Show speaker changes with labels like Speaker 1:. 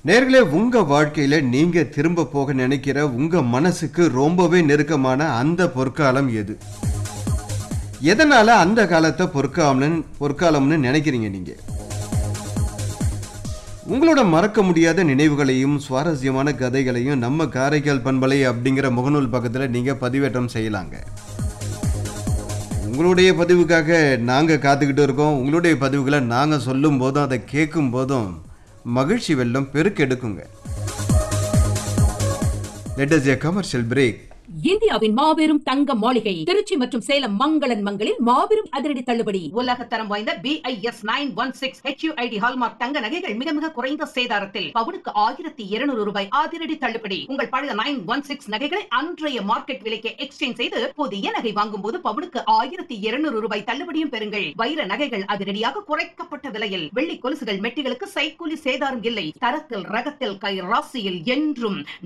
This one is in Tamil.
Speaker 1: நேர்களே உங்க வாழ்க்கையில நீங்க திரும்ப போக நினைக்கிற உங்க மனசுக்கு ரொம்பவே நெருக்கமான அந்த பொற்காலம் எது எதனால அந்த காலத்தை பொற்காலம்னு பொற்காலம்னு நினைக்கிறீங்க நீங்க உங்களோட மறக்க முடியாத நினைவுகளையும் சுவாரஸ்யமான கதைகளையும் நம்ம காரைக்கால் பண்பலை அப்படிங்கிற முகநூல் பக்கத்தில் நீங்க பதிவேற்றம் செய்யலாங்க உங்களுடைய பதிவுக்காக நாங்கள் காத்துக்கிட்டு இருக்கோம் உங்களுடைய பதிவுகளை நாங்கள் சொல்லும் போதும் அதை கேட்கும் போதும் மகிழ்ச்சி வெள்ளம் பெருக்கெடுக்குங்க let is a commercial break
Speaker 2: இந்தியாவின் மாபெரும் தங்க மாளிகை திருச்சி மற்றும் சேலம் மங்களன் மங்களில் மாபெரும் அதிரடி தள்ளுபடி
Speaker 3: உலக தரம் வாய்ந்த BIS nine one six HUID hallmark தங்க நகைகள் மிக மிக குறைந்த சேதாரத்தில் பவுனுக்கு ஆயிரத்தி இருநூறு ரூபாய் அதிரடி தள்ளுபடி உங்கள் பழைய நைன் ஒன் சிக்ஸ் நகைகளை அன்றைய மார்க்கெட் விலைக்கு எக்ஸ்சேஞ்ச் செய்து புதிய நகை வாங்கும் போது பவுனுக்கு ஆயிரத்தி இருநூறு ரூபாய் தள்ளுபடியும் பெறுங்கள் வைர நகைகள் அதிரடியாக குறைக்கப்பட்ட விலையில் வெள்ளி கொலுசுகள் மெட்டிகளுக்கு சைக்கூலி சேதாரம் இல்லை தரத்தில் ரகத்தில் கை ராசியில் என்றும்